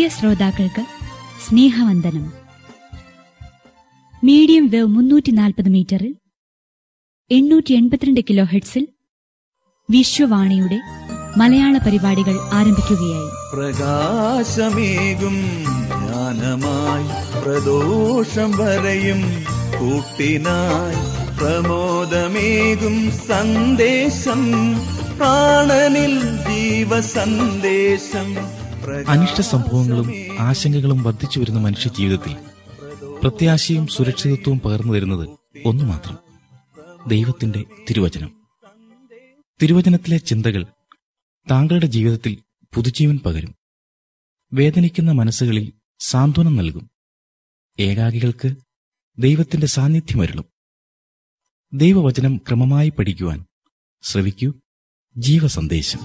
പ്രിയ ശ്രോതാക്കൾക്ക് സ്നേഹവന്ദനം medium wave മുന്നൂറ്റി നാൽപ്പത് മീറ്ററിൽ എണ്ണൂറ്റി എൺപത്തിരണ്ട് കിലോ ഹെഡ്സിൽ വിശ്വവാണിയുടെ മലയാള പരിപാടികൾ ആരംഭിക്കുകയായി പ്രകാശമേകും ജ്ഞാനമായി പ്രദോഷം വരയും കൂട്ടിനായി പ്രമോദമേകും സന്ദേശം പ്രാണനിൽ ജീവസന്ദേശം അനിഷ്ട സംഭവങ്ങളും ആശങ്കകളും വർദ്ധിച്ചു വരുന്ന മനുഷ്യ ജീവിതത്തിൽ പ്രത്യാശയും സുരക്ഷിതത്വവും പകർന്നു തരുന്നത് ഒന്നു മാത്രം ദൈവത്തിന്റെ തിരുവചനം തിരുവചനത്തിലെ ചിന്തകൾ താങ്കളുടെ ജീവിതത്തിൽ പുതുജീവൻ പകരും വേദനിക്കുന്ന മനസ്സുകളിൽ സാന്ത്വനം നൽകും ഏകാകികൾക്ക് ദൈവത്തിന്റെ സാന്നിധ്യമരുളും ദൈവവചനം ക്രമമായി പഠിക്കുവാൻ ശ്രവിക്കൂ ജീവസന്ദേശം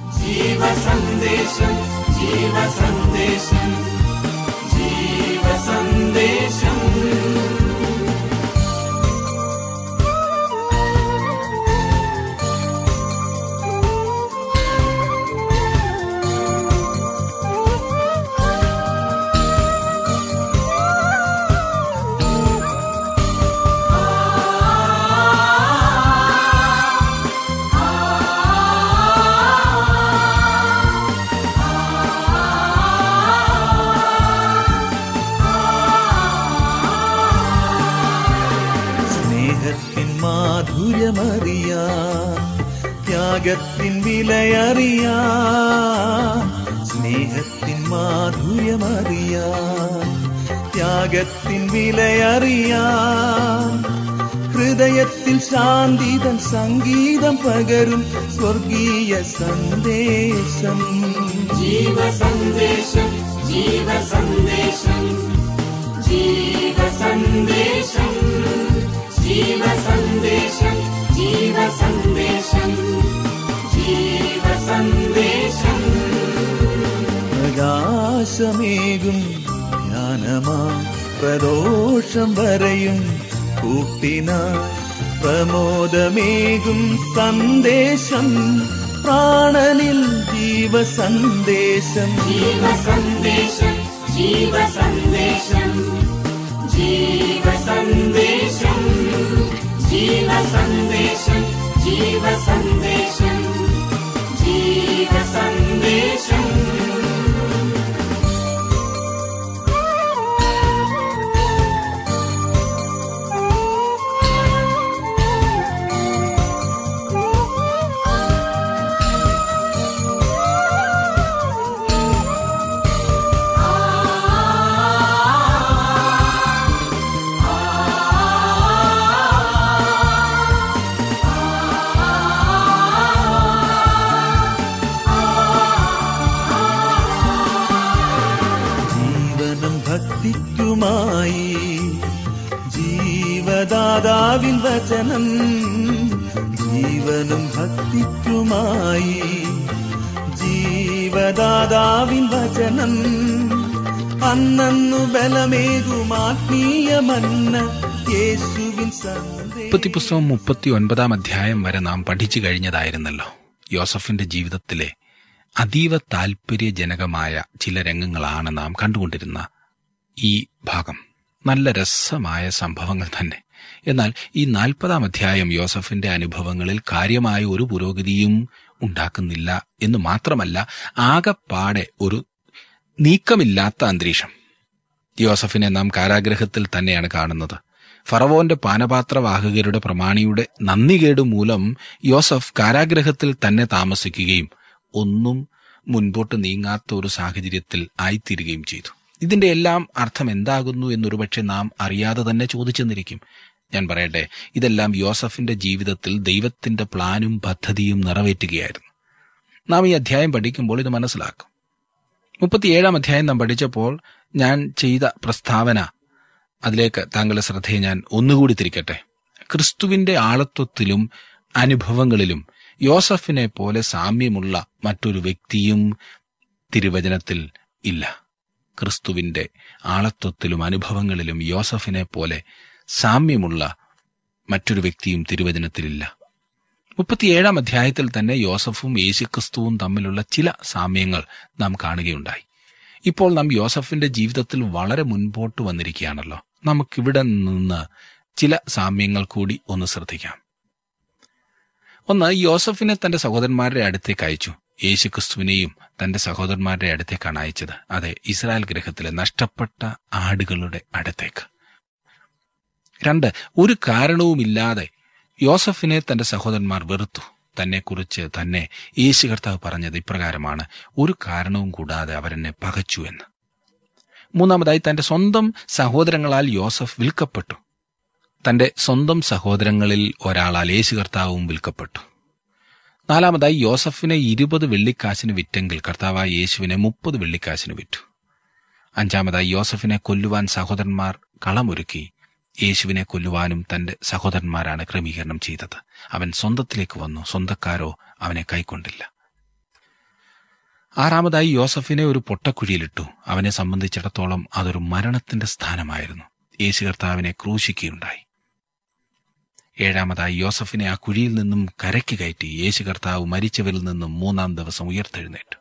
സ്നേഹത്തിൻ മാധുര്യമറിയാ ത്യാഗത്തിൻ വിലയറിയാ സ്നേഹത്തിൻ മാധുര്യമറിയാ ത്യാഗത്തിൻ വിലയറിയാ ഹൃദയത്തിൽ ശാന്തിതൻ സംഗീതം പകരും സ്വർഗീയ സന്ദേശം ജീവസന്ദേശം ജീവസന്ദേശം ജീവസന്ദേശം ജീവസന്ദേശം ജീവസന്ദേശം ജീവസന്ദേശം പ്രകാശമേകും ജ്ഞാനമാ പ്രദോഷം വരയും കൂട്ടിനായി പ്രമോദമേകും സന്ദേശം പ്രാണനിൽ ജീവസന്ദേശം ജീവസന്ദേശം ജീവസന്ദേശം ജീവസന്ദേശം ജീവസന്ദേശം ജീവസന്ദേശം ജീവസന്ദേശം ജീവനം ഭക്തിക്കുമായി ജീവദാതാവിൻ വചനം ജീവനും ഭക്തിക്കുമായി ജീവദാതാവിൻ വചനം അന്നു ബലമേകും ആത്മീയമന്ന യേശുവിൻ സന്ദേശം ഉൽപ്പത്തി പുസ്തകം മുപ്പത്തി ഒൻപതാം അധ്യായം വരെ നാം പഠിച്ചു കഴിഞ്ഞതായിരുന്നല്ലോ യോസഫിന്റെ ജീവിതത്തിലെ അതീവ താല്പര്യജനകമായ ചില രംഗങ്ങളാണ് നാം കണ്ടുകൊണ്ടിരുന്ന ഈ ഭാഗം നല്ല രസമായ സംഭവങ്ങൾ തന്നെ എന്നാൽ ഈ നാൽപ്പതാം അധ്യായം യോസഫിന്റെ അനുഭവങ്ങളിൽ കാര്യമായ ഒരു പുരോഗതിയും ഉണ്ടാക്കുന്നില്ല എന്ന് മാത്രമല്ല ആകപ്പാടെ ഒരു നീക്കമില്ലാത്ത അന്തരീക്ഷം യോസഫിനെ നാം കാരാഗ്രഹത്തിൽ തന്നെയാണ് കാണുന്നത് ഫറവോന്റെ പാനപാത്രവാഹകരുടെ പ്രമാണിയുടെ നന്ദികേട് മൂലം യോസഫ് കാരാഗ്രഹത്തിൽ തന്നെ താമസിക്കുകയും ഒന്നും മുൻപോട്ട് നീങ്ങാത്ത ഒരു സാഹചര്യത്തിൽ ആയിത്തീരുകയും ചെയ്തു ഇതിന്റെ എല്ലാം അർത്ഥം എന്താകുന്നു എന്നൊരുപക്ഷെ നാം അറിയാതെ തന്നെ ചോദിച്ചെന്നിരിക്കും ഞാൻ പറയട്ടെ ഇതെല്ലാം യോസഫിന്റെ ജീവിതത്തിൽ ദൈവത്തിന്റെ പ്ലാനും പദ്ധതിയും നിറവേറ്റുകയായിരുന്നു നാം ഈ അധ്യായം പഠിക്കുമ്പോൾ ഇത് മനസ്സിലാക്കും മുപ്പത്തിയേഴാം അധ്യായം നാം പഠിച്ചപ്പോൾ ഞാൻ ചെയ്ത പ്രസ്താവന അതിലേക്ക് താങ്കളുടെ ശ്രദ്ധയെ ഞാൻ ഒന്നുകൂടി തിരിക്കട്ടെ ക്രിസ്തുവിന്റെ ആളത്വത്തിലും അനുഭവങ്ങളിലും യോസഫിനെ പോലെ സാമ്യമുള്ള മറ്റൊരു വ്യക്തിയും തിരുവചനത്തിൽ ഇല്ല ക്രിസ്തുവിന്റെ ആളത്വത്തിലും അനുഭവങ്ങളിലും യോസഫിനെ പോലെ സാമ്യമുള്ള മറ്റൊരു വ്യക്തിയും തിരുവചനത്തിലില്ല മുപ്പത്തിയേഴാം അധ്യായത്തിൽ തന്നെ യോസഫും യേശുക്രിസ്തുവും തമ്മിലുള്ള ചില സാമ്യങ്ങൾ നാം കാണുകയുണ്ടായി ഇപ്പോൾ നാം യോസഫിന്റെ ജീവിതത്തിൽ വളരെ മുൻപോട്ട് വന്നിരിക്കുകയാണല്ലോ നമുക്കിവിടെ നിന്ന് ചില സാമ്യങ്ങൾ കൂടി ഒന്ന് ശ്രദ്ധിക്കാം ഒന്ന് യോസഫിനെ തന്റെ സഹോദരന്മാരുടെ അടുത്തേക്ക് അയച്ചു യേശു ക്രിസ്തുവിനെയും തന്റെ സഹോദരന്മാരുടെ അടുത്തേക്കാണ് അയച്ചത് അതെ ഇസ്രായേൽ ഗ്രഹത്തിലെ നഷ്ടപ്പെട്ട ആടുകളുടെ അടുത്തേക്ക് രണ്ട് ഒരു കാരണവുമില്ലാതെ യോസഫിനെ തന്റെ സഹോദരന്മാർ വെറുത്തു തന്നെക്കുറിച്ച് തന്നെ യേശു കർത്താവ് പറഞ്ഞത് ഇപ്രകാരമാണ് ഒരു കാരണവും കൂടാതെ അവരെന്നെ പകച്ചു എന്ന് മൂന്നാമതായി തന്റെ സ്വന്തം സഹോദരങ്ങളാൽ യോസഫ് വിൽക്കപ്പെട്ടു തന്റെ സ്വന്തം സഹോദരങ്ങളിൽ ഒരാളാൽ യേശു കർത്താവും വിൽക്കപ്പെട്ടു നാലാമതായി യോസഫിനെ ഇരുപത് വെള്ളിക്കാശിന് വിറ്റെങ്കിൽ കർത്താവായ യേശുവിനെ മുപ്പത് വെള്ളിക്കാശിന് വിറ്റു അഞ്ചാമതായി യോസഫിനെ കൊല്ലുവാൻ സഹോദരന്മാർ കളമൊരുക്കി യേശുവിനെ കൊല്ലുവാനും തന്റെ സഹോദരന്മാരാണ് ക്രമീകരണം ചെയ്തത് അവൻ സ്വന്തത്തിലേക്ക് വന്നു സ്വന്തക്കാരോ അവനെ കൈക്കൊണ്ടില്ല ആറാമതായി യോസഫിനെ ഒരു പൊട്ടക്കുഴിയിലിട്ടു അവനെ സംബന്ധിച്ചിടത്തോളം അതൊരു മരണത്തിന്റെ സ്ഥാനമായിരുന്നു യേശു കർത്താവിനെ ക്രൂശിക്കുകയുണ്ടായി ഏഴാമതായി യോസഫിനെ ആ കുഴിയിൽ നിന്നും കരയ്ക്ക് കയറ്റി യേശു കർത്താവ് മരിച്ചവരിൽ നിന്നും മൂന്നാം ദിവസം ഉയർത്തെഴുന്നേറ്റു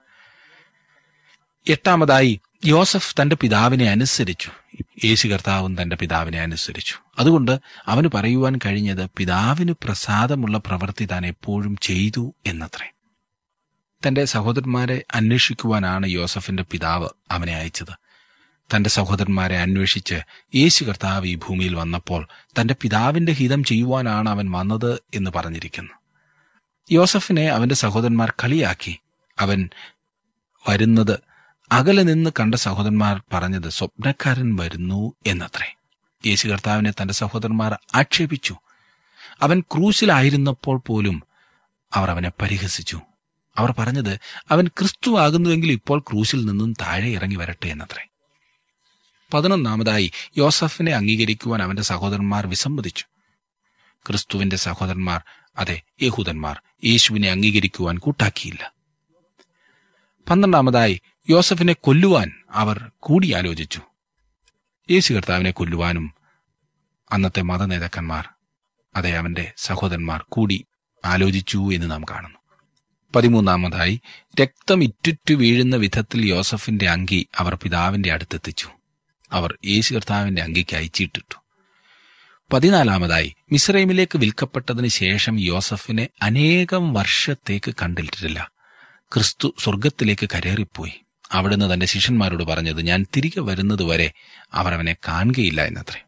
എട്ടാമതായി യോസഫ് തന്റെ പിതാവിനെ അനുസരിച്ചു യേശു കർത്താവും തന്റെ പിതാവിനെ അനുസരിച്ചു അതുകൊണ്ട് അവന് പറയുവാൻ കഴിഞ്ഞത് പിതാവിന് പ്രസാദമുള്ള പ്രവൃത്തി താൻ എപ്പോഴും ചെയ്തു എന്നത്രേ തന്റെ സഹോദരന്മാരെ അന്വേഷിക്കുവാനാണ് യോസഫിന്റെ പിതാവ് അവനെ അയച്ചത് തന്റെ സഹോദരന്മാരെ അന്വേഷിച്ച് യേശു കർത്താവ് ഈ ഭൂമിയിൽ വന്നപ്പോൾ തന്റെ പിതാവിന്റെ ഹിതം ചെയ്യുവാനാണ് അവൻ വന്നത് എന്ന് പറഞ്ഞിരിക്കുന്നു യോസഫിനെ അവന്റെ സഹോദരന്മാർ കളിയാക്കി അവൻ വരുന്നത് അകലെ നിന്ന് കണ്ട സഹോദരന്മാർ പറഞ്ഞത് സ്വപ്നക്കാരൻ വരുന്നു എന്നത്രേ യേശു കർത്താവിനെ തന്റെ സഹോദരന്മാർ ആക്ഷേപിച്ചു അവൻ ക്രൂശിലായിരുന്നപ്പോൾ പോലും അവർ അവനെ പരിഹസിച്ചു അവർ പറഞ്ഞത് അവൻ ക്രിസ്തു ആകുന്നുവെങ്കിൽ ഇപ്പോൾ ക്രൂശിൽ നിന്നും താഴെ ഇറങ്ങി വരട്ടെ എന്നത്രേ പതിനൊന്നാമതായി യോസഫിനെ അംഗീകരിക്കുവാൻ അവന്റെ സഹോദരന്മാർ വിസമ്മതിച്ചു ക്രിസ്തുവിന്റെ സഹോദരന്മാർ അതെ യഹൂദന്മാർ യേശുവിനെ അംഗീകരിക്കുവാൻ കൂട്ടാക്കിയില്ല പന്ത്രണ്ടാമതായി യോസഫിനെ കൊല്ലുവാൻ അവർ കൂടിയാലോചിച്ചു യേശു കർത്താവിനെ കൊല്ലുവാനും അന്നത്തെ മതനേതാക്കന്മാർ അതെ അവന്റെ സഹോദരന്മാർ കൂടി ആലോചിച്ചു എന്ന് നാം കാണുന്നു പതിമൂന്നാമതായി രക്തം ഇറ്റുറ്റു വീഴുന്ന വിധത്തിൽ യോസഫിന്റെ അങ്കി അവർ പിതാവിന്റെ അടുത്തെത്തിച്ചു അവർ യേശു കർത്താവിന്റെ അങ്കിക്ക് അയച്ചിട്ടിട്ടു പതിനാലാമതായി മിസ്രൈമിലേക്ക് വിൽക്കപ്പെട്ടതിന് ശേഷം യോസഫിനെ അനേകം വർഷത്തേക്ക് കണ്ടിട്ടില്ല ക്രിസ്തു സ്വർഗത്തിലേക്ക് കരേറിപ്പോയി അവിടുന്ന് തന്റെ ശിഷ്യന്മാരോട് പറഞ്ഞത് ഞാൻ തിരികെ വരുന്നതുവരെ അവർ അവനെ കാണുകയില്ല എന്നത്രേ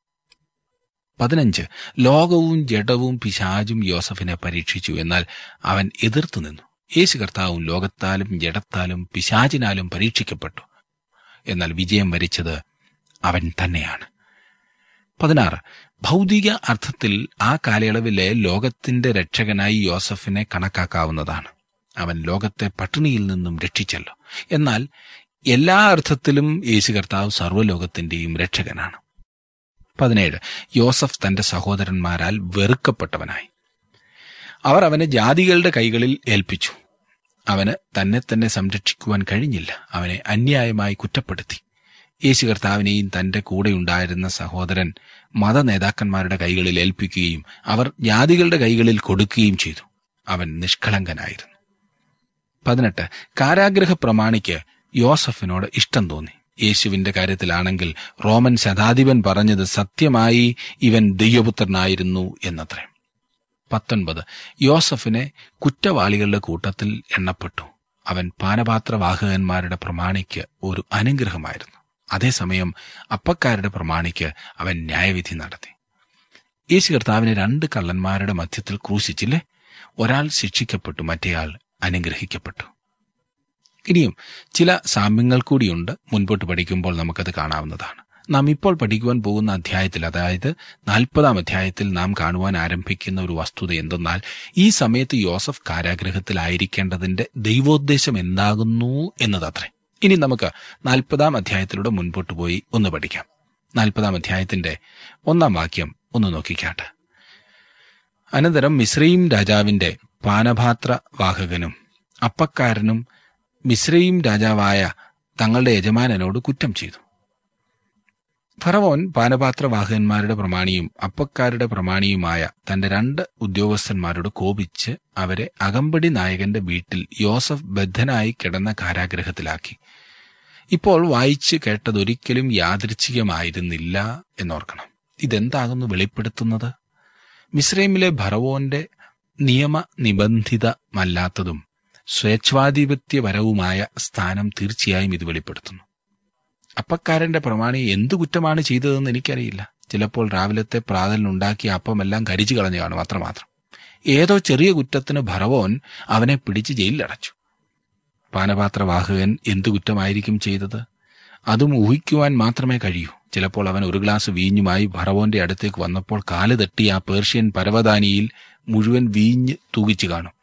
പതിനഞ്ച് ലോകവും ജഡവും പിശാചും യോസഫിനെ പരീക്ഷിച്ചു എന്നാൽ അവൻ എതിർത്തു നിന്നു യേശു കർത്താവും ലോകത്താലും ജഡത്താലും പിശാചിനാലും പരീക്ഷിക്കപ്പെട്ടു എന്നാൽ വിജയം വരിച്ചത് അവൻ തന്നെയാണ് പതിനാറ് ഭൗതിക അർത്ഥത്തിൽ ആ കാലയളവിലെ ലോകത്തിന്റെ രക്ഷകനായി യോസഫിനെ കണക്കാക്കാവുന്നതാണ് അവൻ ലോകത്തെ പട്ടിണിയിൽ നിന്നും രക്ഷിച്ചല്ലോ എന്നാൽ എല്ലാ അർത്ഥത്തിലും യേശു കർത്താവ് സർവ്വലോകത്തിന്റെയും രക്ഷകനാണ് പതിനേഴ് യോസഫ് തന്റെ സഹോദരന്മാരാൽ വെറുക്കപ്പെട്ടവനായി അവർ അവനെ ജാതികളുടെ കൈകളിൽ ഏൽപ്പിച്ചു അവന് തന്നെ തന്നെ സംരക്ഷിക്കുവാൻ കഴിഞ്ഞില്ല അവനെ അന്യായമായി കുറ്റപ്പെടുത്തി യേശു കർത്താവിനെയും തന്റെ കൂടെയുണ്ടായിരുന്ന സഹോദരൻ മത നേതാക്കന്മാരുടെ കൈകളിൽ ഏൽപ്പിക്കുകയും അവർ ജാതികളുടെ കൈകളിൽ കൊടുക്കുകയും ചെയ്തു അവൻ നിഷ്കളങ്കനായിരുന്നു പതിനെട്ട് കാരാഗ്രഹ പ്രമാണിക്ക് യോസഫിനോട് ഇഷ്ടം തോന്നി യേശുവിന്റെ കാര്യത്തിലാണെങ്കിൽ റോമൻ ശതാധിപൻ പറഞ്ഞത് സത്യമായി ഇവൻ ദൈവപുത്രനായിരുന്നു എന്നത്രേ പത്തൊൻപത് യോസഫിനെ കുറ്റവാളികളുടെ കൂട്ടത്തിൽ എണ്ണപ്പെട്ടു അവൻ പാനപാത്രവാഹകന്മാരുടെ പ്രമാണിക്ക് ഒരു അനുഗ്രഹമായിരുന്നു അതേസമയം അപ്പക്കാരുടെ പ്രമാണിക്ക് അവൻ ന്യായവിധി നടത്തി യേശു കർത്താവിനെ രണ്ട് കള്ളന്മാരുടെ മധ്യത്തിൽ ക്രൂശിച്ചില്ലേ ഒരാൾ ശിക്ഷിക്കപ്പെട്ടു മറ്റേയാൾ അനുഗ്രഹിക്കപ്പെട്ടു ഇനിയും ചില സാമ്യങ്ങൾ കൂടിയുണ്ട് മുൻപോട്ട് പഠിക്കുമ്പോൾ നമുക്കത് കാണാവുന്നതാണ് നാം ഇപ്പോൾ പഠിക്കുവാൻ പോകുന്ന അധ്യായത്തിൽ അതായത് നാൽപ്പതാം അധ്യായത്തിൽ നാം കാണുവാൻ ആരംഭിക്കുന്ന ഒരു വസ്തുത എന്തെന്നാൽ ഈ സമയത്ത് യോസഫ് കാരാഗ്രഹത്തിലായിരിക്കേണ്ടതിന്റെ ദൈവോദ്ദേശം എന്താകുന്നു എന്നതത്രേ ഇനി നമുക്ക് നാൽപ്പതാം അധ്യായത്തിലൂടെ മുൻപോട്ട് പോയി ഒന്ന് പഠിക്കാം നാൽപ്പതാം അധ്യായത്തിന്റെ ഒന്നാം വാക്യം ഒന്ന് നോക്കിക്കാട്ടെ അനന്തരം മിശ്രയും രാജാവിന്റെ പാനപാത്ര വാഹകനും അപ്പക്കാരനും മിശ്രയും രാജാവായ തങ്ങളുടെ യജമാനനോട് കുറ്റം ചെയ്തു ഫറവോൻ പാനപാത്രവാഹകന്മാരുടെ പ്രമാണിയും അപ്പക്കാരുടെ പ്രമാണിയുമായ തന്റെ രണ്ട് ഉദ്യോഗസ്ഥന്മാരോട് കോപിച്ച് അവരെ അകമ്പടി നായകന്റെ വീട്ടിൽ യോസഫ് ബദ്ധനായി കിടന്ന കാരാഗ്രഹത്തിലാക്കി ഇപ്പോൾ വായിച്ച് കേട്ടതൊരിക്കലും യാദൃച്ഛികമായിരുന്നില്ല എന്നോർക്കണം ഇതെന്താകുന്നു വെളിപ്പെടുത്തുന്നത് മിസ്രൈമിലെ ഭറവോന്റെ നിയമ നിബന്ധിതമല്ലാത്തതും സ്വേച്ഛാധിപത്യപരവുമായ സ്ഥാനം തീർച്ചയായും ഇത് വെളിപ്പെടുത്തുന്നു അപ്പക്കാരന്റെ പ്രമാണി എന്തു കുറ്റമാണ് ചെയ്തതെന്ന് എനിക്കറിയില്ല ചിലപ്പോൾ രാവിലത്തെ പ്രാതലിനുണ്ടാക്കിയ അപ്പമെല്ലാം കരിച്ചു കളഞ്ഞു കാണും അത്രമാത്രം ഏതോ ചെറിയ കുറ്റത്തിന് ഭറവോൻ അവനെ പിടിച്ച് ജയിലിലടച്ചു പാനപാത്രവാഹകൻ എന്തു കുറ്റമായിരിക്കും ചെയ്തത് അതും ഊഹിക്കുവാൻ മാത്രമേ കഴിയൂ ചിലപ്പോൾ അവൻ ഒരു ഗ്ലാസ് വീഞ്ഞുമായി ഭറവോന്റെ അടുത്തേക്ക് വന്നപ്പോൾ കാല് തട്ടി ആ പേർഷ്യൻ പരവതാനിയിൽ മുഴുവൻ വീഞ്ഞ് തൂകിച്ചു കാണും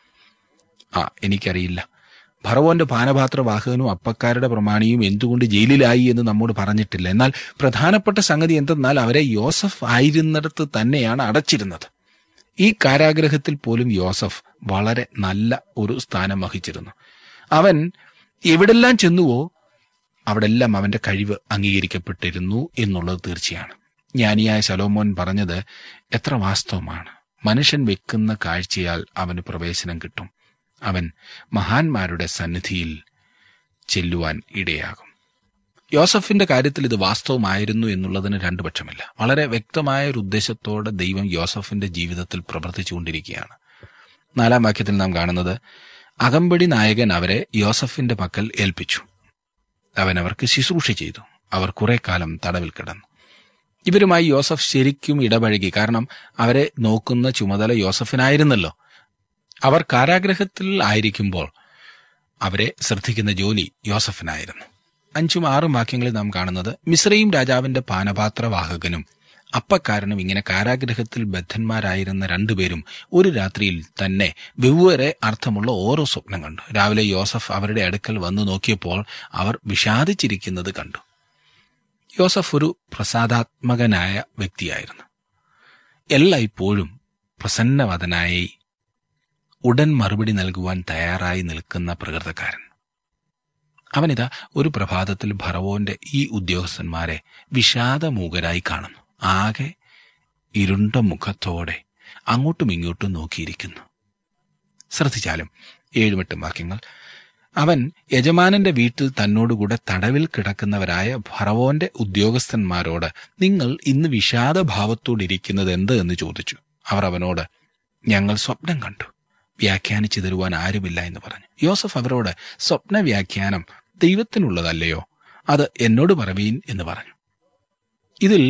ആ എനിക്കറിയില്ല ഭറവോന്റെ പാനപാത്രവാഹകനും അപ്പക്കാരുടെ പ്രമാണിയും എന്തുകൊണ്ട് ജയിലിലായി എന്ന് നമ്മോട് പറഞ്ഞിട്ടില്ല എന്നാൽ പ്രധാനപ്പെട്ട സംഗതി എന്തെന്നാൽ അവരെ യോസഫ് ആയിരുന്നിടത്ത് തന്നെയാണ് അടച്ചിരുന്നത് ഈ കാരാഗ്രഹത്തിൽ പോലും യോസഫ് വളരെ നല്ല ഒരു സ്ഥാനം വഹിച്ചിരുന്നു അവൻ എവിടെല്ലാം ചെന്നുവോ അവിടെല്ലാം അവന്റെ കഴിവ് അംഗീകരിക്കപ്പെട്ടിരുന്നു എന്നുള്ളത് തീർച്ചയാണ് ജ്ഞാനിയായ ശലോമോൻ പറഞ്ഞത് എത്ര വാസ്തവമാണ് മനുഷ്യൻ വെക്കുന്ന കാഴ്ചയാൽ അവന് പ്രവേശനം കിട്ടും അവൻ മഹാന്മാരുടെ സന്നിധിയിൽ ചെല്ലുവാൻ ഇടയാകും യോസഫിന്റെ കാര്യത്തിൽ ഇത് വാസ്തവമായിരുന്നു എന്നുള്ളതിന് രണ്ടു പക്ഷമില്ല വളരെ വ്യക്തമായ ഒരു ഉദ്ദേശത്തോടെ ദൈവം യോസഫിന്റെ ജീവിതത്തിൽ പ്രവർത്തിച്ചുകൊണ്ടിരിക്കുകയാണ് നാലാം വാക്യത്തിൽ നാം കാണുന്നത് അകമ്പടി നായകൻ അവരെ യോസഫിന്റെ പക്കൽ ഏൽപ്പിച്ചു അവൻ അവർക്ക് ശുശ്രൂഷ ചെയ്തു അവർ കുറെ കാലം തടവിൽ കിടന്നു ഇവരുമായി യോസഫ് ശരിക്കും ഇടപഴകി കാരണം അവരെ നോക്കുന്ന ചുമതല യോസഫിനായിരുന്നല്ലോ അവർ കാരാഗ്രഹത്തിൽ ആയിരിക്കുമ്പോൾ അവരെ ശ്രദ്ധിക്കുന്ന ജോലി യോസഫിനായിരുന്നു അഞ്ചും ആറും വാക്യങ്ങളിൽ നാം കാണുന്നത് മിശ്രയും രാജാവിന്റെ പാനപാത്രവാഹകനും അപ്പക്കാരനും ഇങ്ങനെ കാരാഗ്രഹത്തിൽ ബദ്ധന്മാരായിരുന്ന രണ്ടുപേരും ഒരു രാത്രിയിൽ തന്നെ വെവ്വേറെ അർത്ഥമുള്ള ഓരോ സ്വപ്നം കണ്ടു രാവിലെ യോസഫ് അവരുടെ അടുക്കൽ വന്നു നോക്കിയപ്പോൾ അവർ വിഷാദിച്ചിരിക്കുന്നത് കണ്ടു യോസഫ് ഒരു പ്രസാദാത്മകനായ വ്യക്തിയായിരുന്നു എല്ലായ്പ്പോഴും പ്രസന്നവതനായി ഉടൻ മറുപടി നൽകുവാൻ തയ്യാറായി നിൽക്കുന്ന പ്രകൃതക്കാരൻ അവനിതാ ഒരു പ്രഭാതത്തിൽ ഭറവോന്റെ ഈ ഉദ്യോഗസ്ഥന്മാരെ വിഷാദമൂകരായി കാണുന്നു ആകെ ഇരുണ്ട മുഖത്തോടെ അങ്ങോട്ടും ഇങ്ങോട്ടും നോക്കിയിരിക്കുന്നു ശ്രദ്ധിച്ചാലും ഏഴുമെട്ടും വാക്യങ്ങൾ അവൻ യജമാനന്റെ വീട്ടിൽ തന്നോടുകൂടെ തടവിൽ കിടക്കുന്നവരായ ഭറവോന്റെ ഉദ്യോഗസ്ഥന്മാരോട് നിങ്ങൾ ഇന്ന് വിഷാദഭാവത്തോടിരിക്കുന്നത് എന്ത് എന്ന് ചോദിച്ചു അവർ അവനോട് ഞങ്ങൾ സ്വപ്നം കണ്ടു വ്യാഖ്യാനിച്ചു തരുവാൻ ആരുമില്ല എന്ന് പറഞ്ഞു യോസഫ് അവരോട് സ്വപ്ന വ്യാഖ്യാനം ദൈവത്തിനുള്ളതല്ലയോ അത് എന്നോട് പറവീൻ എന്ന് പറഞ്ഞു ഇതിൽ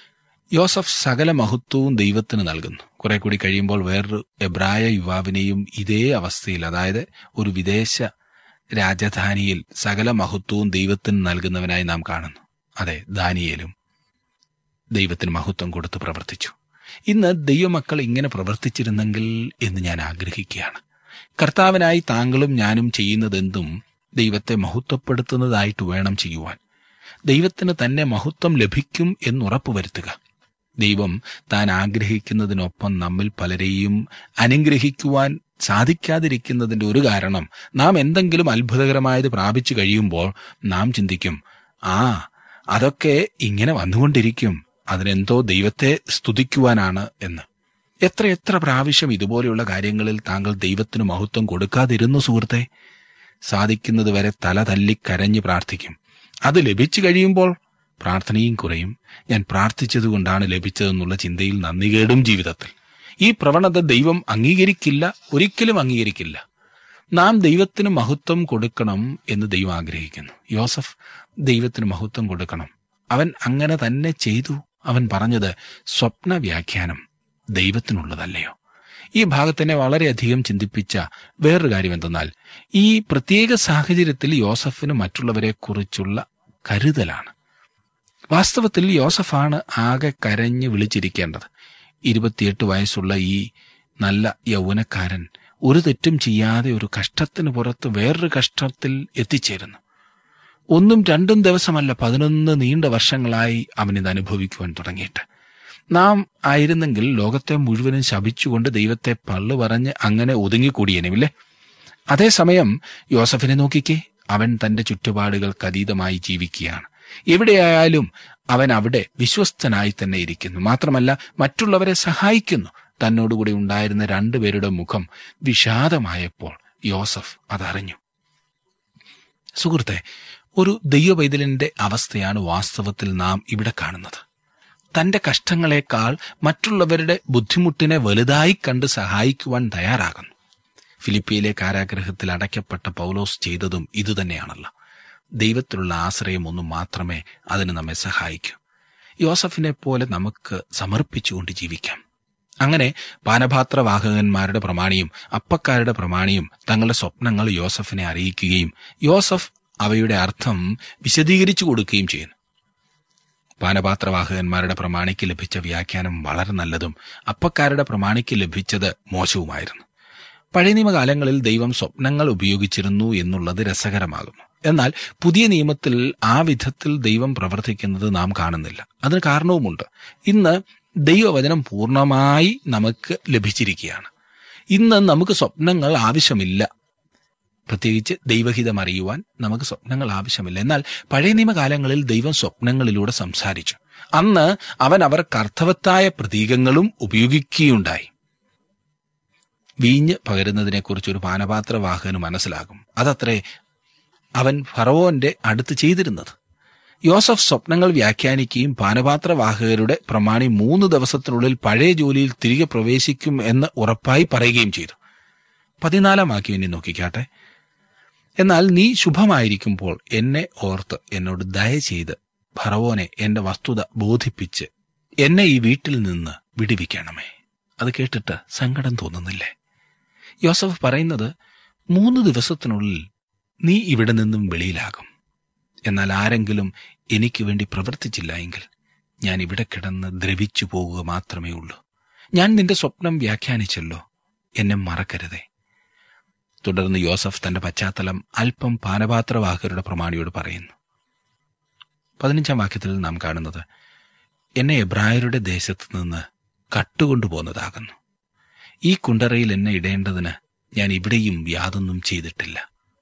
യോസഫ് സകല മഹത്വവും ദൈവത്തിന് നൽകുന്നു കുറെ കൂടി കഴിയുമ്പോൾ വേറൊരു എബ്രായ യുവാവിനെയും ഇതേ അവസ്ഥയിൽ അതായത് ഒരു വിദേശ രാജധാനിയിൽ സകല മഹത്വവും ദൈവത്തിന് നൽകുന്നവനായി നാം കാണുന്നു അതെ ദാനിയേലും ദൈവത്തിന് മഹത്വം കൊടുത്ത് പ്രവർത്തിച്ചു ഇന്ന് ദൈവമക്കൾ ഇങ്ങനെ പ്രവർത്തിച്ചിരുന്നെങ്കിൽ എന്ന് ഞാൻ ആഗ്രഹിക്കുകയാണ് കർത്താവിനായി താങ്കളും ഞാനും ചെയ്യുന്നതെന്തും ദൈവത്തെ മഹത്വപ്പെടുത്തുന്നതായിട്ട് വേണം ചെയ്യുവാൻ ദൈവത്തിന് തന്നെ മഹത്വം ലഭിക്കും എന്നുറപ്പുവരുത്തുക ദൈവം താൻ ആഗ്രഹിക്കുന്നതിനൊപ്പം നമ്മിൽ പലരെയും അനുഗ്രഹിക്കുവാൻ സാധിക്കാതിരിക്കുന്നതിന്റെ ഒരു കാരണം നാം എന്തെങ്കിലും അത്ഭുതകരമായത് പ്രാപിച്ചു കഴിയുമ്പോൾ നാം ചിന്തിക്കും ആ അതൊക്കെ ഇങ്ങനെ വന്നുകൊണ്ടിരിക്കും അതിനെന്തോ ദൈവത്തെ സ്തുതിക്കുവാനാണ് എന്ന് എത്രയെത്ര പ്രാവശ്യം ഇതുപോലെയുള്ള കാര്യങ്ങളിൽ താങ്കൾ ദൈവത്തിന് മഹത്വം കൊടുക്കാതിരുന്നു സുഹൃത്തെ സാധിക്കുന്നത് വരെ തല തല്ലി കരഞ്ഞ് പ്രാർത്ഥിക്കും അത് ലഭിച്ചു കഴിയുമ്പോൾ പ്രാർത്ഥനയും കുറയും ഞാൻ പ്രാർത്ഥിച്ചതുകൊണ്ടാണ് ലഭിച്ചതെന്നുള്ള ചിന്തയിൽ നന്ദികേടും ജീവിതത്തിൽ ഈ പ്രവണത ദൈവം അംഗീകരിക്കില്ല ഒരിക്കലും അംഗീകരിക്കില്ല നാം ദൈവത്തിന് മഹത്വം കൊടുക്കണം എന്ന് ദൈവം ആഗ്രഹിക്കുന്നു യോസഫ് ദൈവത്തിന് മഹത്വം കൊടുക്കണം അവൻ അങ്ങനെ തന്നെ ചെയ്തു അവൻ പറഞ്ഞത് സ്വപ്ന വ്യാഖ്യാനം ദൈവത്തിനുള്ളതല്ലയോ ഈ ഭാഗത്തിനെ വളരെയധികം ചിന്തിപ്പിച്ച വേറൊരു കാര്യം എന്തെന്നാൽ ഈ പ്രത്യേക സാഹചര്യത്തിൽ യോസഫിന് മറ്റുള്ളവരെ കുറിച്ചുള്ള കരുതലാണ് വാസ്തവത്തിൽ യോസഫാണ് ആകെ കരഞ്ഞ് വിളിച്ചിരിക്കേണ്ടത് ഇരുപത്തിയെട്ട് വയസ്സുള്ള ഈ നല്ല യൗവനക്കാരൻ ഒരു തെറ്റും ചെയ്യാതെ ഒരു കഷ്ടത്തിന് പുറത്ത് വേറൊരു കഷ്ടത്തിൽ എത്തിച്ചേരുന്നു ഒന്നും രണ്ടും ദിവസമല്ല പതിനൊന്ന് നീണ്ട വർഷങ്ങളായി അവനിത് അനുഭവിക്കുവാൻ തുടങ്ങിയിട്ട് നാം ആയിരുന്നെങ്കിൽ ലോകത്തെ മുഴുവനും ശപിച്ചുകൊണ്ട് ദൈവത്തെ പള്ളു പറഞ്ഞ് അങ്ങനെ ഒതുങ്ങിക്കൂടിയനുമില്ലേ അതേസമയം യോസഫിനെ നോക്കിക്കേ അവൻ തന്റെ ചുറ്റുപാടുകൾക്ക് അതീതമായി ജീവിക്കുകയാണ് എവിടെയായാലും അവൻ അവിടെ വിശ്വസ്തനായി തന്നെ ഇരിക്കുന്നു മാത്രമല്ല മറ്റുള്ളവരെ സഹായിക്കുന്നു തന്നോടുകൂടി ഉണ്ടായിരുന്ന രണ്ടുപേരുടെ മുഖം വിഷാദമായപ്പോൾ യോസഫ് അതറിഞ്ഞു സുഹൃത്തെ ഒരു ദൈവവൈതലിന്റെ അവസ്ഥയാണ് വാസ്തവത്തിൽ നാം ഇവിടെ കാണുന്നത് തന്റെ കഷ്ടങ്ങളെക്കാൾ മറ്റുള്ളവരുടെ ബുദ്ധിമുട്ടിനെ വലുതായി കണ്ട് സഹായിക്കുവാൻ തയ്യാറാകുന്നു ഫിലിപ്പിയിലെ കാരാഗ്രഹത്തിൽ അടയ്ക്കപ്പെട്ട പൗലോസ് ചെയ്തതും ഇതുതന്നെയാണല്ലോ ദൈവത്തിലുള്ള ആശ്രയം ഒന്നും മാത്രമേ അതിന് നമ്മെ സഹായിക്കൂ യോസഫിനെ പോലെ നമുക്ക് സമർപ്പിച്ചുകൊണ്ട് ജീവിക്കാം അങ്ങനെ പാനപാത്രവാഹകന്മാരുടെ പ്രമാണിയും അപ്പക്കാരുടെ പ്രമാണിയും തങ്ങളുടെ സ്വപ്നങ്ങൾ യോസഫിനെ അറിയിക്കുകയും യോസഫ് അവയുടെ അർത്ഥം വിശദീകരിച്ചു കൊടുക്കുകയും ചെയ്യുന്നു പാനപാത്രവാഹകന്മാരുടെ പ്രമാണിക്ക് ലഭിച്ച വ്യാഖ്യാനം വളരെ നല്ലതും അപ്പക്കാരുടെ പ്രമാണിക്ക് ലഭിച്ചത് മോശവുമായിരുന്നു പഴയ നിയമകാലങ്ങളിൽ ദൈവം സ്വപ്നങ്ങൾ ഉപയോഗിച്ചിരുന്നു എന്നുള്ളത് രസകരമാകുന്നു എന്നാൽ പുതിയ നിയമത്തിൽ ആ വിധത്തിൽ ദൈവം പ്രവർത്തിക്കുന്നത് നാം കാണുന്നില്ല അതിന് കാരണവുമുണ്ട് ഇന്ന് ദൈവവചനം പൂർണ്ണമായി നമുക്ക് ലഭിച്ചിരിക്കുകയാണ് ഇന്ന് നമുക്ക് സ്വപ്നങ്ങൾ ആവശ്യമില്ല പ്രത്യേകിച്ച് ദൈവഹിതം അറിയുവാൻ നമുക്ക് സ്വപ്നങ്ങൾ ആവശ്യമില്ല എന്നാൽ പഴയ നിയമകാലങ്ങളിൽ ദൈവം സ്വപ്നങ്ങളിലൂടെ സംസാരിച്ചു അന്ന് അവൻ അവർക്ക് അർത്ഥവത്തായ പ്രതീകങ്ങളും ഉപയോഗിക്കുകയുണ്ടായി വീഞ്ഞ് പകരുന്നതിനെക്കുറിച്ച് ഒരു പാനപാത്രവാഹകന് മനസ്സിലാകും അതത്രേ അവൻ ഫറവോന്റെ അടുത്ത് ചെയ്തിരുന്നത് യോസഫ് സ്വപ്നങ്ങൾ വ്യാഖ്യാനിക്കുകയും പാനപാത്രവാഹകരുടെ പ്രമാണി മൂന്ന് ദിവസത്തിനുള്ളിൽ പഴയ ജോലിയിൽ തിരികെ പ്രവേശിക്കും എന്ന് ഉറപ്പായി പറയുകയും ചെയ്തു പതിനാലാം വാക്യം ഇനി നോക്കിക്കാട്ടെ എന്നാൽ നീ ശുഭമായിരിക്കുമ്പോൾ എന്നെ ഓർത്ത് എന്നോട് ദയ ചെയ്ത് ഫറവോനെ എന്റെ വസ്തുത ബോധിപ്പിച്ച് എന്നെ ഈ വീട്ടിൽ നിന്ന് വിടുവിക്കണമേ അത് കേട്ടിട്ട് സങ്കടം തോന്നുന്നില്ലേ യോസഫ് പറയുന്നത് മൂന്ന് ദിവസത്തിനുള്ളിൽ നീ ഇവിടെ നിന്നും വെളിയിലാകും എന്നാൽ ആരെങ്കിലും എനിക്ക് വേണ്ടി പ്രവർത്തിച്ചില്ല എങ്കിൽ ഞാൻ ഇവിടെ കിടന്ന് ദ്രവിച്ചു പോകുക മാത്രമേ ഉള്ളൂ ഞാൻ നിന്റെ സ്വപ്നം വ്യാഖ്യാനിച്ചല്ലോ എന്നെ മറക്കരുതേ തുടർന്ന് യോസഫ് തന്റെ പശ്ചാത്തലം അല്പം പാനപാത്രവാഹകരുടെ പ്രമാണിയോട് പറയുന്നു പതിനഞ്ചാം വാക്യത്തിൽ നാം കാണുന്നത് എന്നെ എബ്രായരുടെ ദേശത്ത് നിന്ന് കട്ടുകൊണ്ടുപോകുന്നതാകുന്നു ഈ കുണ്ടറയിൽ എന്നെ ഇടേണ്ടതിന് ഞാൻ ഇവിടെയും യാതൊന്നും ചെയ്തിട്ടില്ല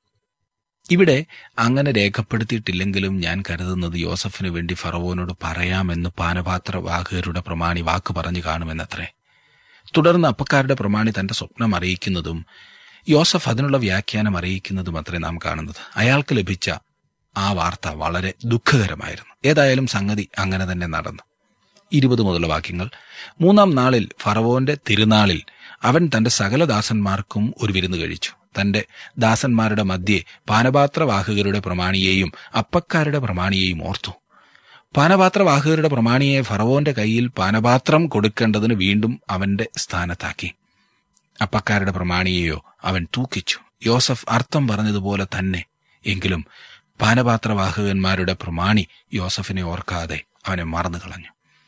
ഇവിടെ അങ്ങനെ രേഖപ്പെടുത്തിയിട്ടില്ലെങ്കിലും ഞാൻ കരുതുന്നത് യോസഫിന് വേണ്ടി ഫറവോനോട് പറയാമെന്ന് പാനപാത്രവാഹകരുടെ പ്രമാണി വാക്ക് പറഞ്ഞു കാണുമെന്നത്രേ തുടർന്ന് അപ്പക്കാരുടെ പ്രമാണി തന്റെ സ്വപ്നം അറിയിക്കുന്നതും യോസഫ് അതിനുള്ള വ്യാഖ്യാനം അറിയിക്കുന്നതും അത്രേ നാം കാണുന്നത് അയാൾക്ക് ലഭിച്ച ആ വാർത്ത വളരെ ദുഃഖകരമായിരുന്നു ഏതായാലും സംഗതി അങ്ങനെ തന്നെ നടന്നു ഇരുപത് മുതലുള്ള വാക്യങ്ങൾ മൂന്നാം നാളിൽ ഫറവോന്റെ തിരുനാളിൽ അവൻ തന്റെ സകല ദാസന്മാർക്കും ഒരു വിരുന്ന് കഴിച്ചു തന്റെ ദാസന്മാരുടെ മധ്യേ പാനപാത്രവാഹകരുടെ പ്രമാണിയെയും അപ്പക്കാരുടെ പ്രമാണിയെയും ഓർത്തു പാനപാത്രവാഹകരുടെ പ്രമാണിയെ ഫറവോന്റെ കയ്യിൽ പാനപാത്രം കൊടുക്കേണ്ടതിന് വീണ്ടും അവന്റെ സ്ഥാനത്താക്കി അപ്പക്കാരുടെ പ്രമാണിയെയോ അവൻ തൂക്കിച്ചു യോസഫ് അർത്ഥം പറഞ്ഞതുപോലെ തന്നെ എങ്കിലും പാനപാത്രവാഹകന്മാരുടെ പ്രമാണി യോസഫിനെ ഓർക്കാതെ അവനെ മറന്നു കളഞ്ഞു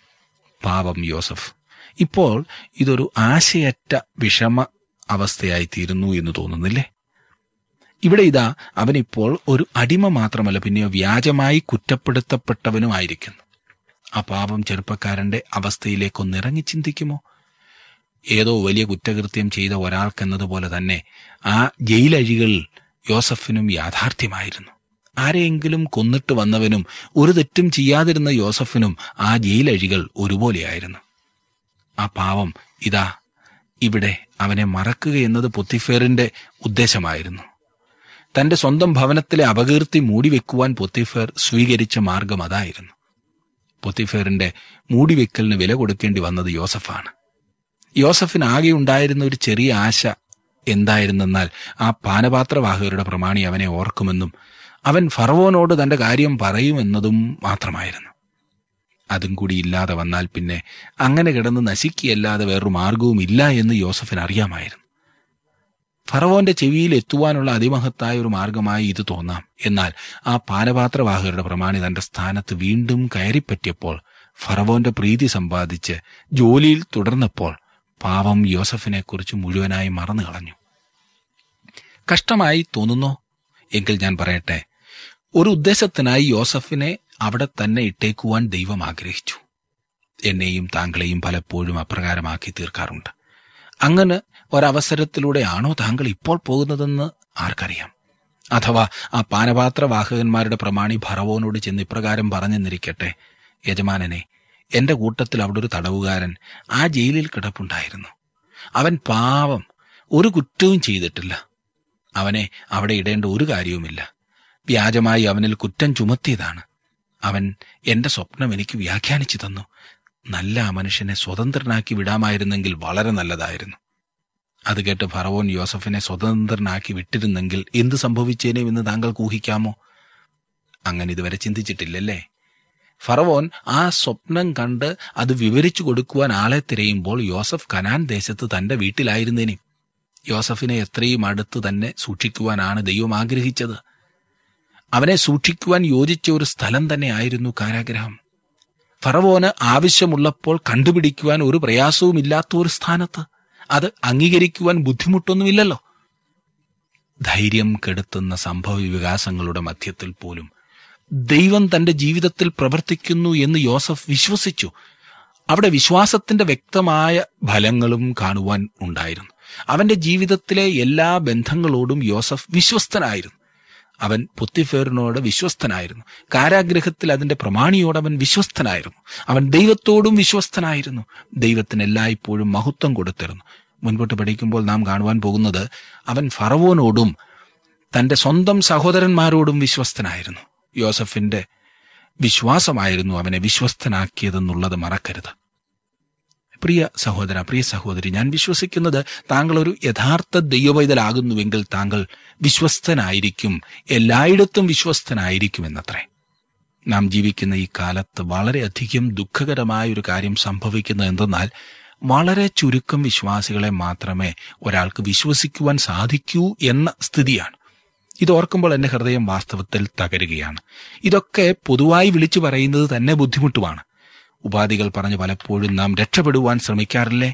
പാപം യോസഫ് ഇപ്പോൾ ഇതൊരു ആശയറ്റ വിഷമ അവസ്ഥയായി തീരുന്നു എന്ന് തോന്നുന്നില്ലേ ഇവിടെ ഇതാ അവനിപ്പോൾ ഒരു അടിമ മാത്രമല്ല പിന്നെയോ വ്യാജമായി കുറ്റപ്പെടുത്തപ്പെട്ടവനുമായിരിക്കുന്നു ആ പാപം ചെറുപ്പക്കാരന്റെ അവസ്ഥയിലേക്കൊന്നിറങ്ങി ചിന്തിക്കുമോ ഏതോ വലിയ കുറ്റകൃത്യം ചെയ്ത ഒരാൾക്കെന്നതുപോലെ തന്നെ ആ ജയിലഴികൾ യോസഫിനും യാഥാർത്ഥ്യമായിരുന്നു ആരെയെങ്കിലും കൊന്നിട്ട് വന്നവനും ഒരു തെറ്റും ചെയ്യാതിരുന്ന യോസഫിനും ആ ജയിലഴികൾ ഒരുപോലെയായിരുന്നു ആ പാവം ഇതാ ഇവിടെ അവനെ മറക്കുക എന്നത് പൊത്തിഫേറിന്റെ ഉദ്ദേശമായിരുന്നു തന്റെ സ്വന്തം ഭവനത്തിലെ അപകീർത്തി മൂടിവെക്കുവാൻ പൊത്തിഫേർ സ്വീകരിച്ച മാർഗം അതായിരുന്നു പൊത്തിഫേറിന്റെ മൂടിവെക്കലിന് വില കൊടുക്കേണ്ടി വന്നത് യോസഫാണ് യോസഫിന് ആകെ ഉണ്ടായിരുന്ന ഒരു ചെറിയ ആശ എന്തായിരുന്നെന്നാൽ ആ പാനപാത്രവാഹകരുടെ പ്രമാണി അവനെ ഓർക്കുമെന്നും അവൻ ഫറവോനോട് തന്റെ കാര്യം പറയുമെന്നതും മാത്രമായിരുന്നു അതും കൂടി ഇല്ലാതെ വന്നാൽ പിന്നെ അങ്ങനെ കിടന്ന് നശിക്കുകയല്ലാതെ വേറൊരു മാർഗവും ഇല്ല എന്ന് യോസഫിന് അറിയാമായിരുന്നു ഫറവോന്റെ ചെവിയിൽ എത്തുവാനുള്ള അതിമഹത്തായ ഒരു മാർഗമായി ഇത് തോന്നാം എന്നാൽ ആ പാനപാത്രവാഹകരുടെ പ്രമാണി തന്റെ സ്ഥാനത്ത് വീണ്ടും കയറിപ്പറ്റിയപ്പോൾ ഫറവോന്റെ പ്രീതി സമ്പാദിച്ച് ജോലിയിൽ തുടർന്നപ്പോൾ പാവം യോസഫിനെ കുറിച്ച് മുഴുവനായി മറന്നു കളഞ്ഞു കഷ്ടമായി തോന്നുന്നോ എങ്കിൽ ഞാൻ പറയട്ടെ ഒരു ഉദ്ദേശത്തിനായി യോസഫിനെ അവിടെ തന്നെ ഇട്ടേക്കുവാൻ ദൈവം ആഗ്രഹിച്ചു എന്നെയും താങ്കളെയും പലപ്പോഴും അപ്രകാരമാക്കി തീർക്കാറുണ്ട് അങ്ങനെ ഒരവസരത്തിലൂടെയാണോ താങ്കൾ ഇപ്പോൾ പോകുന്നതെന്ന് ആർക്കറിയാം അഥവാ ആ പാനപാത്രവാഹകന്മാരുടെ പ്രമാണി ഭറവോനോട് ചെന്ന് ഇപ്രകാരം പറഞ്ഞെന്നിരിക്കട്ടെ യജമാനനെ എന്റെ കൂട്ടത്തിൽ അവിടെ ഒരു തടവുകാരൻ ആ ജയിലിൽ കിടപ്പുണ്ടായിരുന്നു അവൻ പാവം ഒരു കുറ്റവും ചെയ്തിട്ടില്ല അവനെ അവിടെ ഇടേണ്ട ഒരു കാര്യവുമില്ല വ്യാജമായി അവനിൽ കുറ്റം ചുമത്തിയതാണ് അവൻ എന്റെ സ്വപ്നം എനിക്ക് വ്യാഖ്യാനിച്ചു തന്നു നല്ല ആ മനുഷ്യനെ സ്വതന്ത്രനാക്കി വിടാമായിരുന്നെങ്കിൽ വളരെ നല്ലതായിരുന്നു അത് കേട്ട് ഫറവോൻ യോസഫിനെ സ്വതന്ത്രനാക്കി വിട്ടിരുന്നെങ്കിൽ എന്ത് സംഭവിച്ചേനെ എന്ന് താങ്കൾക്ക് ഊഹിക്കാമോ അങ്ങനെ ഇതുവരെ ചിന്തിച്ചിട്ടില്ലല്ലേ ഫറവോൻ ആ സ്വപ്നം കണ്ട് അത് വിവരിച്ചു കൊടുക്കുവാൻ ആളെ തിരയുമ്പോൾ യോസഫ് കനാൻ ദേശത്ത് തന്റെ വീട്ടിലായിരുന്നേനെ യോസഫിനെ എത്രയും അടുത്ത് തന്നെ സൂക്ഷിക്കുവാനാണ് ദൈവം ആഗ്രഹിച്ചത് അവനെ സൂക്ഷിക്കുവാൻ യോജിച്ച ഒരു സ്ഥലം തന്നെയായിരുന്നു കാരാഗ്രഹം ഫറവോന് ആവശ്യമുള്ളപ്പോൾ കണ്ടുപിടിക്കുവാൻ ഒരു പ്രയാസവുമില്ലാത്ത ഒരു സ്ഥാനത്ത് അത് അംഗീകരിക്കുവാൻ ബുദ്ധിമുട്ടൊന്നുമില്ലല്ലോ ധൈര്യം കെടുത്തുന്ന സംഭവ വികാസങ്ങളുടെ മധ്യത്തിൽ പോലും ദൈവം തന്റെ ജീവിതത്തിൽ പ്രവർത്തിക്കുന്നു എന്ന് യോസഫ് വിശ്വസിച്ചു അവിടെ വിശ്വാസത്തിന്റെ വ്യക്തമായ ഫലങ്ങളും കാണുവാൻ ഉണ്ടായിരുന്നു അവന്റെ ജീവിതത്തിലെ എല്ലാ ബന്ധങ്ങളോടും യോസഫ് വിശ്വസ്തനായിരുന്നു അവൻ പുത്തിഫേറിനോട് വിശ്വസ്തനായിരുന്നു കാരാഗ്രഹത്തിൽ അതിന്റെ പ്രമാണിയോട് അവൻ വിശ്വസ്തനായിരുന്നു അവൻ ദൈവത്തോടും വിശ്വസ്തനായിരുന്നു ദൈവത്തിന് എല്ലായ്പ്പോഴും മഹത്വം കൊടുത്തിരുന്നു മുൻപോട്ട് പഠിക്കുമ്പോൾ നാം കാണുവാൻ പോകുന്നത് അവൻ ഫറവോനോടും തന്റെ സ്വന്തം സഹോദരന്മാരോടും വിശ്വസ്തനായിരുന്നു യോസഫിന്റെ വിശ്വാസമായിരുന്നു അവനെ വിശ്വസ്തനാക്കിയതെന്നുള്ളത് മറക്കരുത് പ്രിയ സഹോദര പ്രിയ സഹോദരി ഞാൻ വിശ്വസിക്കുന്നത് താങ്കൾ ഒരു യഥാർത്ഥ ദൈവവൈതലാകുന്നുവെങ്കിൽ താങ്കൾ വിശ്വസ്തനായിരിക്കും എല്ലായിടത്തും വിശ്വസ്തനായിരിക്കും എന്നത്രേ നാം ജീവിക്കുന്ന ഈ കാലത്ത് വളരെയധികം ദുഃഖകരമായ ഒരു കാര്യം സംഭവിക്കുന്നത് എന്തെന്നാൽ വളരെ ചുരുക്കം വിശ്വാസികളെ മാത്രമേ ഒരാൾക്ക് വിശ്വസിക്കുവാൻ സാധിക്കൂ എന്ന സ്ഥിതിയാണ് ഇത് ഓർക്കുമ്പോൾ എന്റെ ഹൃദയം വാസ്തവത്തിൽ തകരുകയാണ് ഇതൊക്കെ പൊതുവായി വിളിച്ചു പറയുന്നത് തന്നെ ബുദ്ധിമുട്ടുമാണ് ഉപാധികൾ പറഞ്ഞ് പലപ്പോഴും നാം രക്ഷപ്പെടുവാൻ ശ്രമിക്കാറില്ലേ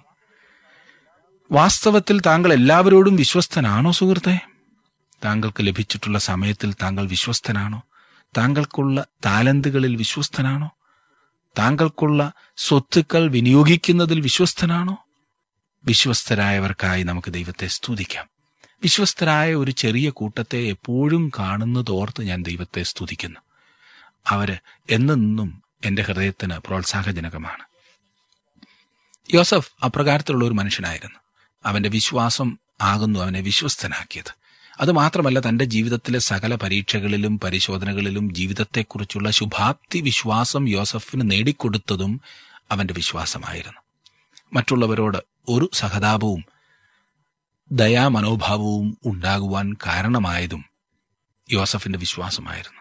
വാസ്തവത്തിൽ താങ്കൾ എല്ലാവരോടും വിശ്വസ്തനാണോ സുഹൃത്തെ താങ്കൾക്ക് ലഭിച്ചിട്ടുള്ള സമയത്തിൽ താങ്കൾ വിശ്വസ്തനാണോ താങ്കൾക്കുള്ള താലന്തുകളിൽ വിശ്വസ്തനാണോ താങ്കൾക്കുള്ള സ്വത്തുക്കൾ വിനിയോഗിക്കുന്നതിൽ വിശ്വസ്തനാണോ വിശ്വസ്തരായവർക്കായി നമുക്ക് ദൈവത്തെ സ്തുതിക്കാം വിശ്വസ്തരായ ഒരു ചെറിയ കൂട്ടത്തെ എപ്പോഴും കാണുന്നതോർത്ത് ഞാൻ ദൈവത്തെ സ്തുതിക്കുന്നു അവര് എന്നെന്നും എന്റെ ഹൃദയത്തിന് പ്രോത്സാഹജനകമാണ് യോസഫ് അപ്രകാരത്തിലുള്ള ഒരു മനുഷ്യനായിരുന്നു അവന്റെ വിശ്വാസം ആകുന്നു അവനെ വിശ്വസ്തനാക്കിയത് അതുമാത്രമല്ല തന്റെ ജീവിതത്തിലെ സകല പരീക്ഷകളിലും പരിശോധനകളിലും ജീവിതത്തെക്കുറിച്ചുള്ള ശുഭാപ്തി വിശ്വാസം യോസഫിന് നേടിക്കൊടുത്തതും അവന്റെ വിശ്വാസമായിരുന്നു മറ്റുള്ളവരോട് ഒരു സഹതാപവും ദയാമനോഭാവവും ഉണ്ടാകുവാൻ കാരണമായതും യോസഫിന്റെ വിശ്വാസമായിരുന്നു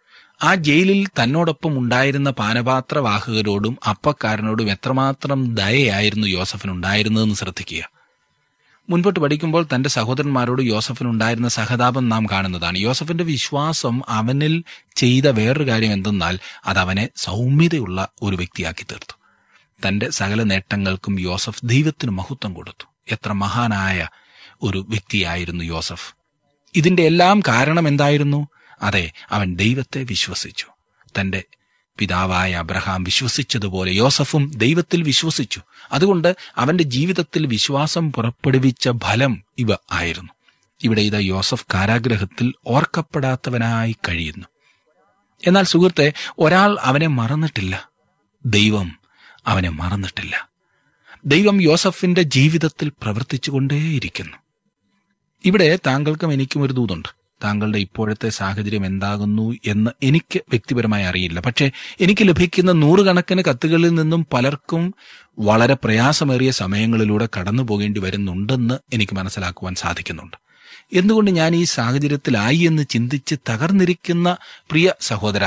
ആ ജയിലിൽ തന്നോടൊപ്പം ഉണ്ടായിരുന്ന പാനപാത്രവാഹകരോടും അപ്പക്കാരനോടും എത്രമാത്രം ദയയായിരുന്നു യോസഫിനുണ്ടായിരുന്നതെന്ന് ശ്രദ്ധിക്കുക മുൻപോട്ട് പഠിക്കുമ്പോൾ തന്റെ സഹോദരന്മാരോട് യോസഫിനുണ്ടായിരുന്ന സഹതാപം നാം കാണുന്നതാണ് യോസഫിന്റെ വിശ്വാസം അവനിൽ ചെയ്ത വേറൊരു കാര്യം എന്തെന്നാൽ അത് അവനെ സൗമ്യതയുള്ള ഒരു വ്യക്തിയാക്കി തീർത്തു തന്റെ സകല നേട്ടങ്ങൾക്കും യോസഫ് ദൈവത്തിന് മഹത്വം കൊടുത്തു എത്ര മഹാനായ ഒരു വ്യക്തിയായിരുന്നു യോസഫ് ഇതിന്റെ എല്ലാം കാരണം എന്തായിരുന്നു അതെ അവൻ ദൈവത്തെ വിശ്വസിച്ചു തന്റെ പിതാവായ അബ്രഹാം വിശ്വസിച്ചതുപോലെ യോസഫും ദൈവത്തിൽ വിശ്വസിച്ചു അതുകൊണ്ട് അവന്റെ ജീവിതത്തിൽ വിശ്വാസം പുറപ്പെടുവിച്ച ഫലം ഇവ ആയിരുന്നു ഇവിടെ ഇത് യോസഫ് കാരാഗ്രഹത്തിൽ ഓർക്കപ്പെടാത്തവനായി കഴിയുന്നു എന്നാൽ സുഹൃത്തെ ഒരാൾ അവനെ മറന്നിട്ടില്ല ദൈവം അവനെ മറന്നിട്ടില്ല ദൈവം യോസഫിന്റെ ജീവിതത്തിൽ പ്രവർത്തിച്ചുകൊണ്ടേയിരിക്കുന്നു ഇവിടെ താങ്കൾക്കും എനിക്കും ഒരു ദൂതുണ്ട് താങ്കളുടെ ഇപ്പോഴത്തെ സാഹചര്യം എന്താകുന്നു എന്ന് എനിക്ക് വ്യക്തിപരമായി അറിയില്ല പക്ഷേ എനിക്ക് ലഭിക്കുന്ന നൂറുകണക്കിന് കത്തുകളിൽ നിന്നും പലർക്കും വളരെ പ്രയാസമേറിയ സമയങ്ങളിലൂടെ കടന്നു പോകേണ്ടി വരുന്നുണ്ടെന്ന് എനിക്ക് മനസ്സിലാക്കുവാൻ സാധിക്കുന്നുണ്ട് എന്തുകൊണ്ട് ഞാൻ ഈ സാഹചര്യത്തിലായി എന്ന് ചിന്തിച്ച് തകർന്നിരിക്കുന്ന പ്രിയ സഹോദര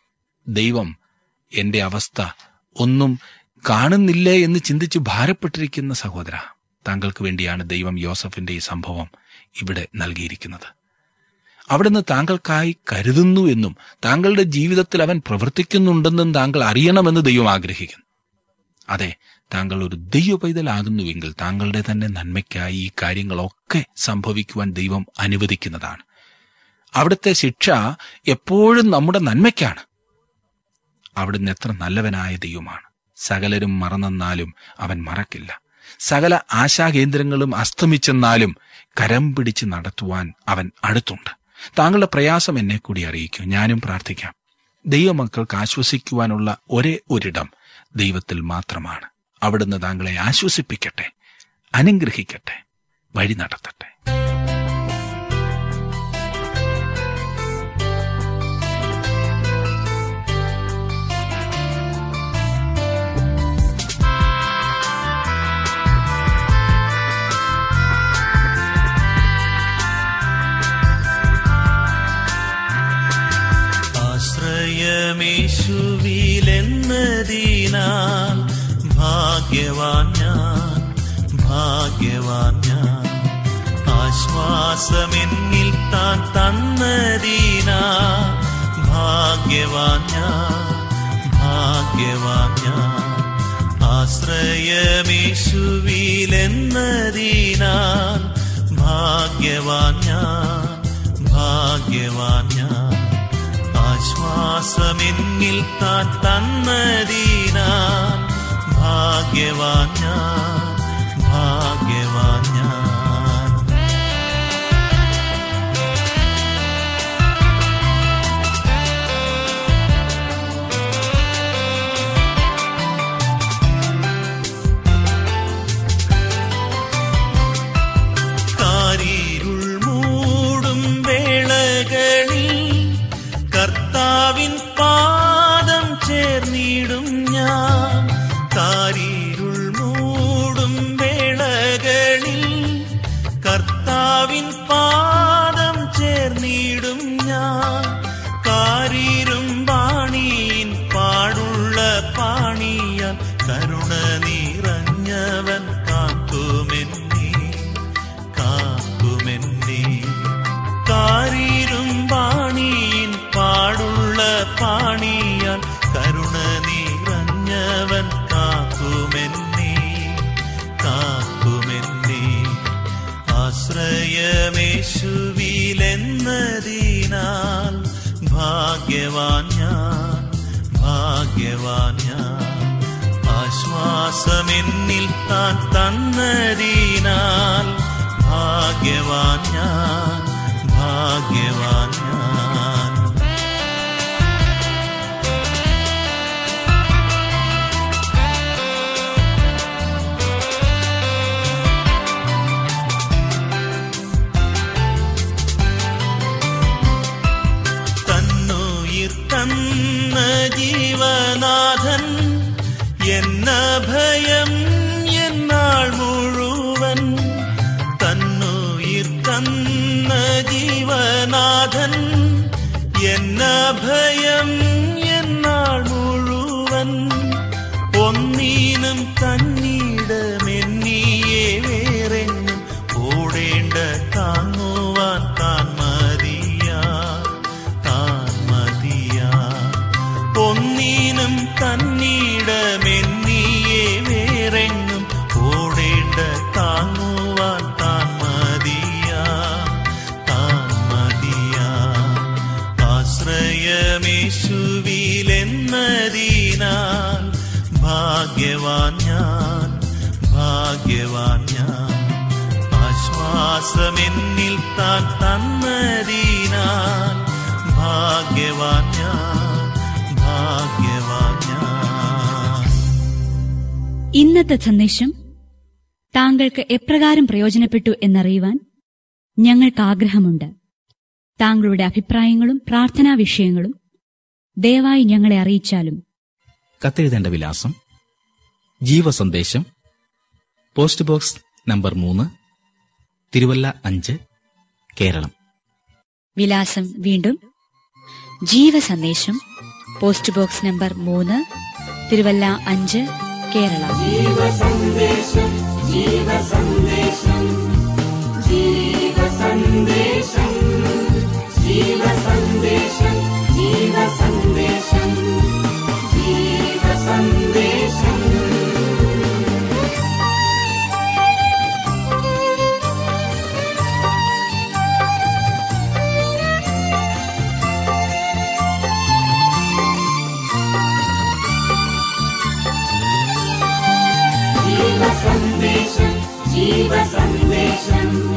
ദൈവം എന്റെ അവസ്ഥ ഒന്നും കാണുന്നില്ലേ എന്ന് ചിന്തിച്ച് ഭാരപ്പെട്ടിരിക്കുന്ന സഹോദര താങ്കൾക്ക് വേണ്ടിയാണ് ദൈവം യോസഫിന്റെ ഈ സംഭവം ഇവിടെ നൽകിയിരിക്കുന്നത് അവിടുന്ന് താങ്കൾക്കായി കരുതുന്നു എന്നും താങ്കളുടെ ജീവിതത്തിൽ അവൻ പ്രവർത്തിക്കുന്നുണ്ടെന്നും താങ്കൾ അറിയണമെന്ന് ദൈവം ആഗ്രഹിക്കുന്നു അതെ താങ്കൾ ഒരു ദൈവ പൈതലാകുന്നുവെങ്കിൽ താങ്കളുടെ തന്നെ നന്മയ്ക്കായി ഈ കാര്യങ്ങളൊക്കെ സംഭവിക്കുവാൻ ദൈവം അനുവദിക്കുന്നതാണ് അവിടുത്തെ ശിക്ഷ എപ്പോഴും നമ്മുടെ നന്മയ്ക്കാണ് അവിടുന്ന് എത്ര നല്ലവനായ ദൈവമാണ് സകലരും മറന്നെന്നാലും അവൻ മറക്കില്ല സകല ആശാകേന്ദ്രങ്ങളും അസ്തമിച്ചെന്നാലും കരം പിടിച്ച് നടത്തുവാൻ അവൻ അടുത്തുണ്ട് താങ്കളുടെ പ്രയാസം എന്നെ കൂടി അറിയിക്കും ഞാനും പ്രാർത്ഥിക്കാം ദൈവമക്കൾക്ക് ആശ്വസിക്കുവാനുള്ള ഒരേ ഒരിടം ദൈവത്തിൽ മാത്രമാണ് അവിടുന്ന് താങ്കളെ ആശ്വസിപ്പിക്കട്ടെ അനുഗ്രഹിക്കട്ടെ വഴി നടത്തട്ടെ ആശ്രയമേശുവിലെന്നതിനാൽ ഭാഗ്യവാൻ ഞാൻ ഭാഗ്യവാൻ ഞാൻ ആശ്വാസമെന്നിൽ താൻ തന്നതിനാ ഭാഗ്യവാൻ ഞാൻ ഭാഗ്യവാൻ ഞാൻ ആശ്രയമേശുവിലെന്നതിനാൽ ഭാഗ്യവാൻ ഞാൻ ഭാഗ്യവാൻ ഞാൻ ആശ്വാസമെന്നിൽ താൻ തന്നതിനാൽ ഭാഗ്യവാൻ ഞാൻ ഭാഗ്യവാൻ ഞാൻ കാരിരുൾ മൂടും വേളകളിൽ കർത്താവിൻ പാദം ചേർന്നിടും ഞാൻ കാരിരുൾ മൂടും വേളകളിൽ കർത്താവിൻ പാദം ചേർന്നിടും ഞാൻ കാരിരും പാണിയിൻ പാടുള്ള പാണിയാൽ കരുണ നിറഞ്ഞവൻ കാക്കുമെന്നേ കാക്കുമെന്നേ കാരീരും പാണിയിൻ പാടുള്ള പാണിയാൽ കരുണ നിറഞ്ഞവൻ കാക്കുമെന്നേ കാക്കുമെന്നേ ആശ്രയമേശുവിലെന്നതിനാൽ ഭാഗ്യവാൻ ഞാൻ ഭാഗ്യവാൻ ഞാൻ ആശ്വാസമെന്നിൽ താൻ തന്നതിനാൽ ഭാഗ്യവാൻ ഞാൻ ഭാഗ്യവാൻ ഞാൻ തന്നുയിർ തന്ന ജീവനാഥൻ എന്ന ഭയം എന്നാൾ മുഴുവൻ തന്നുയിർ തന്ന ജീവനാഥൻ എന്ന ഭയം എന്നാൾ മുഴുവൻ ഒന്നീനും തന്നീടമെന്നിയെ വേറെങ്ങും ഓടേണ്ട താങ്ങുവാൻ താൻ മതിയാ താൻ മതിയാ ഒന്നീനും തന്നീടമെന്നിയെ വേറെങ്ങും ഓടേണ്ട താങ്ങുവാൻ താൻ മതിയാ താൻ മതിയാ ആശ്രയമേശുവിലെന്നതിനാൽ ഭാഗ്യവാൻ ഞാൻ ഭാഗ്യവാൻ ഞാൻ ആശ്വാസമെന്നിൽ താൻ തന്നതിനാൽ ഭാഗ്യവാൻ ഞാൻ ഭാഗ്യവാൻ ഞാൻ ഇന്നത്തെ സന്ദേശം താങ്കൾക്ക് എപ്രകാരം പ്രയോജനപ്പെട്ടു എന്നറിയുവാൻ ഞങ്ങൾക്ക് ആഗ്രഹമുണ്ട് താങ്കളുടെ അഭിപ്രായങ്ങളും പ്രാർത്ഥനാ വിഷയങ്ങളും ദയവായി ഞങ്ങളെ അറിയിച്ചാലും കത്തെഴുതേണ്ട വിലാസം ജീവസന്ദേശം പോസ്റ്റ് ബോക്സ് നമ്പർ മൂന്ന് തിരുവല്ല അഞ്ച് കേരളം വിലാസം വീണ്ടും ജീവസന്ദേശം പോസ്റ്റ് ബോക്സ് നമ്പർ മൂന്ന് തിരുവല്ല അഞ്ച് കേരള ജീവസന്ദേശം ജീവസന്ദേശം ജീവസന്ദേശം ജീവസന്ദേശം ജീവസന്ദേശം ജീവസന്ദേശം ജീവസന്ദേശം ജീവസന്ദേശം